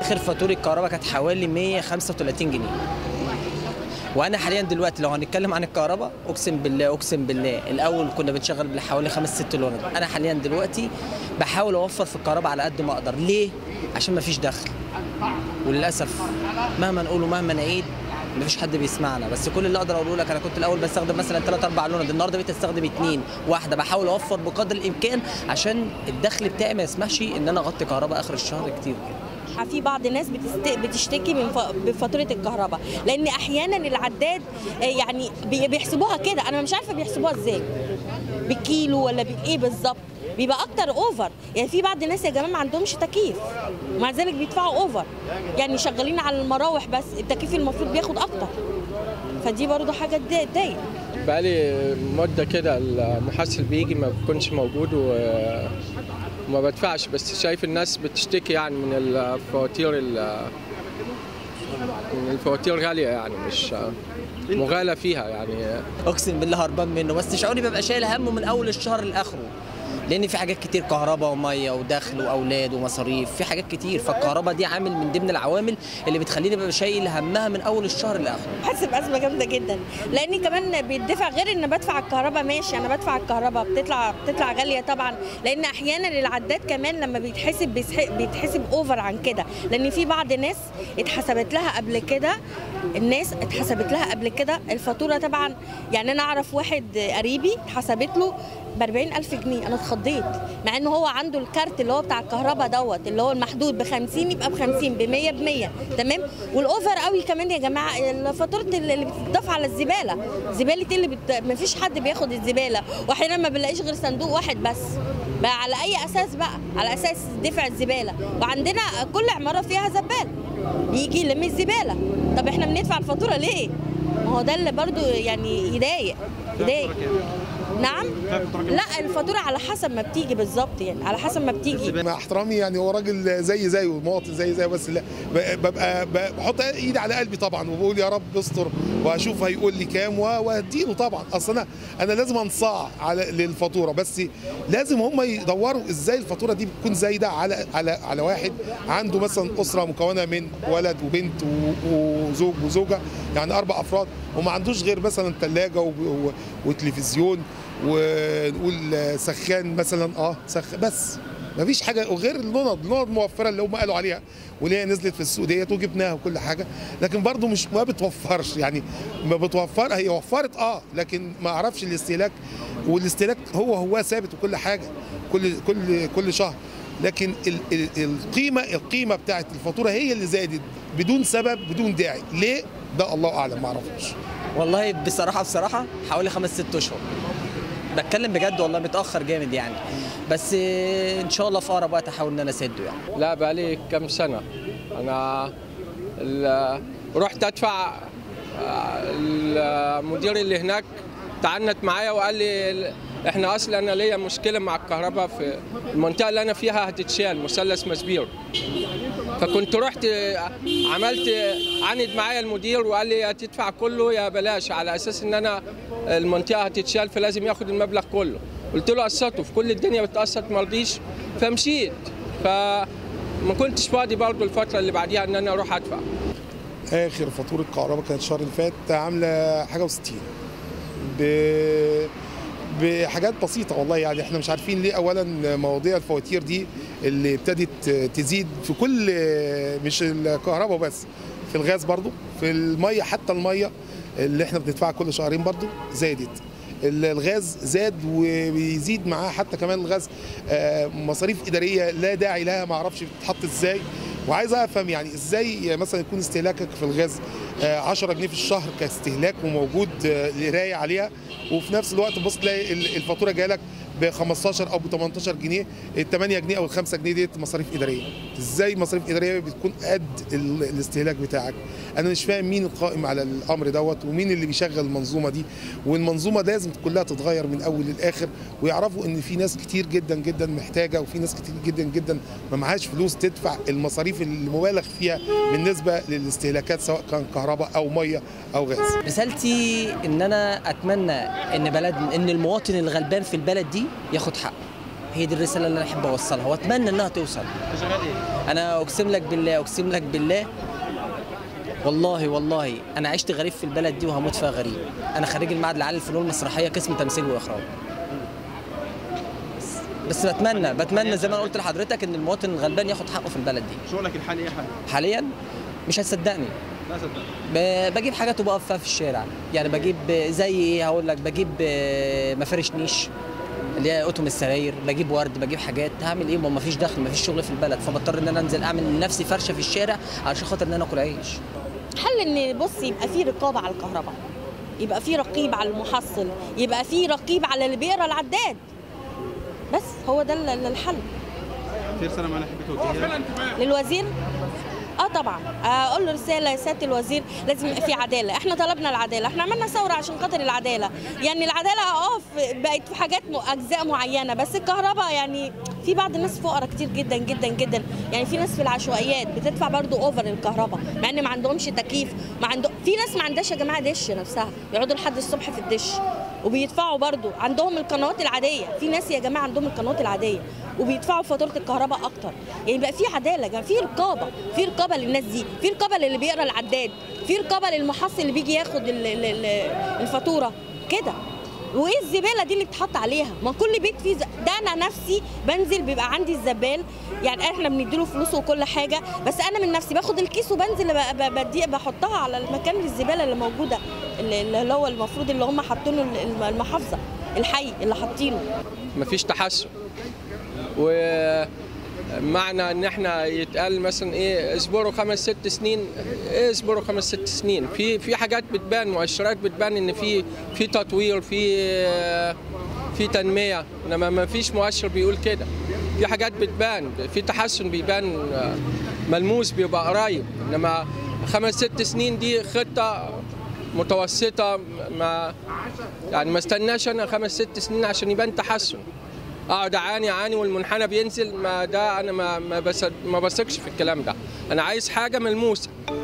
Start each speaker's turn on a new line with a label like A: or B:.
A: اخر فاتوره الكهرباء كانت حوالي 135 جنيه وانا حاليا دلوقتي لو هنتكلم عن الكهرباء اقسم بالله اقسم بالله الاول كنا بنشغل بحوالي 5 6 لون انا حاليا دلوقتي بحاول اوفر في الكهرباء على قد ما اقدر ليه عشان ما فيش دخل وللاسف مهما نقول ومهما نعيد مفيش حد بيسمعنا بس كل اللي اقدر اقوله لك انا كنت الاول بستخدم مثلا 3 4 لون النهارده بقيت استخدم اثنين واحده بحاول اوفر بقدر الامكان عشان الدخل بتاعي ما يسمحش ان انا اغطي كهرباء اخر الشهر كتير كده
B: في بعض الناس بتست... بتشتكي من ف... بفاتوره الكهرباء لان احيانا العداد آه، يعني بي- بيحسبوها كده انا مش عارفه بيحسبوها ازاي بالكيلو ولا بايه بالظبط بيبقى اكتر اوفر يعني في بعض الناس يا جماعه ما عندهمش تكييف ومع ذلك بيدفعوا اوفر يعني شغالين على المراوح بس التكييف المفروض بياخد اكتر فدي برضو حاجه تضايق تضايق.
C: بقالي مدة كده المحاسب بيجي ما بيكونش موجود و- وما بدفعش بس شايف الناس بتشتكي يعني من الفواتير ال- من الفواتير غالية يعني مش مغالى فيها يعني
A: اقسم بالله هربان منه بس شعوري ببقى شايل همه من اول الشهر لاخره لان في حاجات كتير كهرباء وميه ودخل واولاد ومصاريف في حاجات كتير فالكهرباء دي عامل من ضمن العوامل اللي بتخليني ببقى شايل همها من اول الشهر لاخره
B: حاسس بازمه جامده جدا لاني كمان بيدفع غير ان بدفع الكهرباء ماشي انا بدفع الكهرباء بتطلع بتطلع غاليه طبعا لان احيانا العداد كمان لما بيتحسب بيسح- بيتحسب اوفر عن كده لان في بعض ناس اتحسبت لها قبل كده الناس اتحسبت لها قبل كده الفاتوره طبعا يعني انا اعرف واحد قريبي اتحسبت له ب 40000 جنيه انا اتخضيت مع ان هو عنده الكارت اللي هو بتاع الكهرباء دوت اللي هو المحدود ب 50 يبقى ب 50 ب 100 ب 100 تمام والاوفر قوي كمان يا جماعه فاتوره اللي بتضاف على الزباله زباله اللي بت... ما فيش حد بياخد الزباله واحيانا ما بنلاقيش غير صندوق واحد بس بقى على اي اساس بقى على اساس دفع الزباله وعندنا كل عماره فيها زبال بيجي يلم الزباله طب احنا بندفع الفاتوره ليه ما هو ده اللي برضو يعني يضايق يضايق نعم لا الفاتوره على حسب ما بتيجي بالظبط يعني على حسب ما بتيجي
D: مع احترامي يعني هو راجل زي زيه مواطن زي زيه بس لا ب- ببقى ب- بحط ايدي على قلبي طبعا وبقول يا رب استر واشوف هيقول لي كام و- وهديله طبعا اصل انا انا لازم انصاع على للفاتوره بس لازم هم يدوروا ازاي الفاتوره دي بتكون زايده على على على واحد عنده مثلا اسره مكونه من ولد وبنت و- وزوج وزوجه يعني اربع افراد وما عندوش غير مثلا ثلاجه و- و- وتلفزيون ونقول سخان مثلا اه سخ بس ما فيش حاجه وغير اللوند اللوند موفره اللي هم قالوا عليها واللي هي نزلت في السوق ديت وجبناها وكل حاجه لكن برضو مش ما بتوفرش يعني ما بتوفر هي وفرت اه لكن ما اعرفش الاستهلاك والاستهلاك هو هو ثابت وكل حاجه كل كل كل شهر لكن ال ال القيمه القيمه بتاعت الفاتوره هي اللي زادت بدون سبب بدون داعي ليه ده الله اعلم ما اعرفش
A: والله بصراحه بصراحه حوالي خمس ست اشهر بتكلم بجد والله متاخر جامد يعني بس آه، ان شاء الله في اقرب وقت احاول ان انا اسده يعني
C: لا بقالي كام سنة أنا ال- رحت أدفع آه، المدير اللي هناك تعنت معايا وقال لي ال- احنا اصلا انا ليا مشكله مع الكهرباء في المنطقه اللي انا فيها هتتشال مثلث مسبير فكنت رحت عملت عند معايا المدير وقال لي يا تدفع كله يا بلاش على اساس ان انا المنطقه هتتشال فلازم ياخد المبلغ كله قلت له قسطه في كل الدنيا بتقسط ما رضيش فمشيت فما كنتش فاضي برضه الفتره اللي بعديها ان انا اروح ادفع
D: اخر فاتوره كهرباء كانت الشهر اللي فات عامله حاجه و60 ب بحاجات بسيطه والله يعني احنا مش عارفين ليه اولا مواضيع الفواتير دي اللي ابتدت تزيد في كل مش الكهرباء بس في الغاز برضو في الميه حتى الميه اللي احنا بندفعها كل شهرين برضو زادت الغاز زاد وبيزيد معاه حتى كمان الغاز آه، مصاريف اداريه لا داعي لها ما اعرفش بتتحط ازاي وعايز افهم يعني ازاي مثلا يكون استهلاكك في الغاز آه، 10 جنيه في الشهر كاستهلاك وموجود آه، القرايه عليها وفي نفس الوقت تبص تلاقي ال- الفاتوره جايه لك ب 15 او ب 18 جنيه ال 8 جنيه او ال 5 جنيه ديت مصاريف اداريه ازاي مصاريف اداريه بتكون قد ال- الاستهلاك بتاعك انا مش فاهم مين القائم على الامر دوت ومين اللي بيشغل المنظومه دي والمنظومه لازم كلها تتغير من اول للاخر ويعرفوا ان في ناس كتير جدا جدا محتاجه وفي ناس كتير جدا جدا ما معهاش فلوس تدفع المصاريف المبالغ فيها بالنسبه للاستهلاكات سواء كان كهرباء او ميه او غاز
A: رسالتي ان انا اتمنى ان بلد ان المواطن الغلبان في البلد دي ياخد حقه هي دي الرساله اللي انا احب اوصلها واتمنى انها توصل
E: انت شغال ايه؟
A: انا اقسم لك بالله اقسم لك بالله والله والله انا عشت غريب في البلد دي وهموت فيها غريب انا خريج المعهد العالي للفنون المسرحيه قسم تمثيل واخراج بس- بس بتمنى بتمنى زي ما انا قلت لحضرتك ان المواطن الغلبان ياخد حقه في البلد دي
E: شغلك الحالي ايه حاليا؟
A: حاليا مش هتصدقني
E: لا صدق
A: ب- بجيب حاجات وبقف فيها في الشارع يعني بجيب زي ايه هقول لك بجيب آه، مفارش نيش اللي هي قطم السراير بجيب ورد بجيب حاجات هعمل ايه ما هو مفيش دخل مفيش شغل في البلد فبضطر ان انا انزل اعمل لنفسي فرشه في الشارع علشان خاطر ان انا اكل عيش
B: حل ان بص يبقى في رقابه على الكهرباء يبقى في رقيب على المحصل يبقى في رقيب على اللي بيقرا العداد بس هو ده ال- ال- الحل
E: في رساله معينه حبيت توجهها
B: للوزير اه طبعا اقول له رساله يا سياده الوزير لازم يبقى في عداله احنا طلبنا العداله احنا عملنا ثوره عشان خاطر العداله يعني العداله اه في- بقت في حاجات م- اجزاء معينه بس الكهرباء يعني في بعض الناس فقراء كتير جدا جدا جدا يعني في ناس في العشوائيات بتدفع برضو اوفر الكهرباء مع ان ما عندهمش تكييف ما عنده في ناس ما عندهاش يا جماعه دش نفسها يقعدوا لحد الصبح في الدش وبيدفعوا برضو عندهم القنوات العاديه في ناس يا جماعه عندهم القنوات العاديه وبيدفعوا فاتوره الكهرباء اكتر يعني بقى في عداله يا جماعه في رقابه في رقابه للناس دي في رقابه للي بيقرا العداد في رقابه للمحصل اللي بيجي ياخد ال- ال- ال- الفاتوره كده وايه الزباله دي اللي بتحط عليها ما كل بيت فيه ز... ده انا نفسي بنزل بيبقى عندي الزبال يعني احنا بنديله فلوس وكل حاجه بس انا من نفسي باخد الكيس وبنزل ب- ب- بدي بحطها على المكان الزباله اللي موجوده اللي اللي هو المفروض اللي هم حاطينه الم- المحافظه الحي اللي حاطينه
C: مفيش تحسن ومعنى ان احنا يتقال مثلا ايه اصبروا خمس ست سنين ايه اصبروا خمس ست سنين في في حاجات بتبان مؤشرات بتبان ان في في تطوير في في تنميه انما ما فيش مؤشر بيقول كده في حاجات بتبان في تحسن بيبان ملموس بيبقى قريب انما خمس ست سنين دي خطه متوسطه ما يعني ما استناش انا خمس ست سنين عشان يبان تحسن اقعد اعاني اعاني والمنحنى بينزل ما ده انا ما ما بس ما بثقش في الكلام ده انا عايز حاجه ملموسه